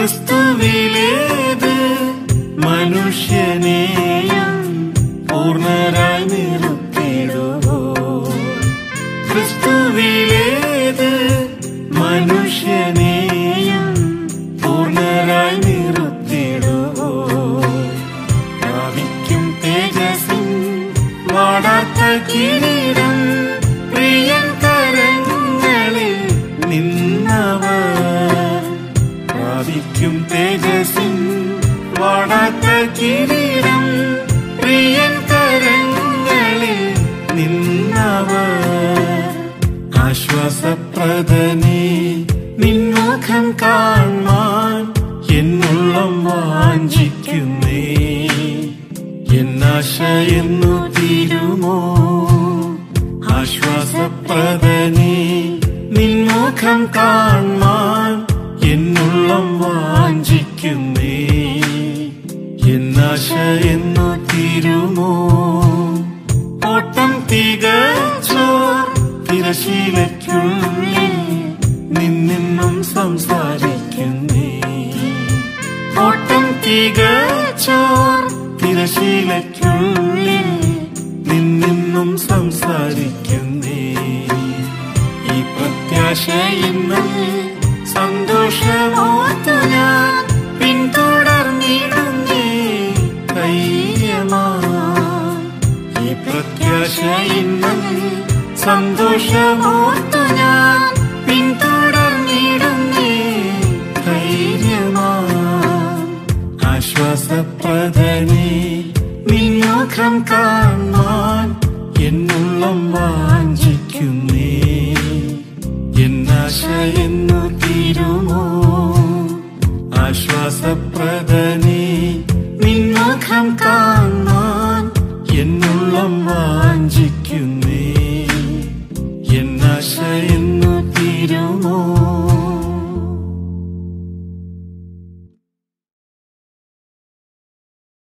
ക്രിസ്തുവിലേത് മനുഷ്യനെയും പൂർണ്ണരായി നിർത്തിടുവോ ക്രിസ്തുവിലേത് മനുഷ്യനെയും പൂർണ്ണരായി നിർത്തിടുവോ പ്രാപിക്കും തേജസ്സിൻ വാടാത്ത കിരീടം പ്രിയൻ കരങ്ങളിൽ നിന്നവർ പ്രാപിക്കും തേജസ്സിൻ വാടാത്ത കിരീടം പ്രിയൻ കരങ്ങളിൽ നിന്നവർ ആശ്വാസപ്രദനെ നിൻമുഖം കാണാൻ എന്നുള്ളം വാഞ്ചിക്കുന്നേ എന്നാശ എന്നു തീരുമോ ആശ്വാസപ്രദനെ നിൻമുഖം കാണാൻ എന്നുള്ളം വാഞ്ചിക്കുന്നേ എന്നാശ എന്നു തീരുമോ ഓട്ടം തികച്ചോർ തിരശീലയ്ക്കുള്ളിൽ നിന്നും സംസാരിക്കുന്നേ ഓട്ടം തികച്ചോർ തിരശീലയ്ക്കുള്ളിൽ നിന്നും സംസാരിക്കുന്നേ ഈ പ്രത്യാശ ഇന്ന് സന്തോഷമോർത്തു ഞാൻ പിന്തുടർന്നിടുന്നേ ധൈര്യമായി ഈ പ്രത്യാശ ഇന്ന് സന്തോഷമോർത്തു ഞാൻ പിന്തുടർന്നിടുന്നേ ധൈര്യമായി ആശ്വാസപ്രദനെ നിൻമുഖം കാണാൻ എന്നുള്ളം വാഞ്ചിക്കുന്നേ എന്നാശ എന്നു തീരുമോ ആശ്വാസപ്രദനെ നിൻമുഖം കാണാൻ എന്നുള്ളം വാഞ്ചി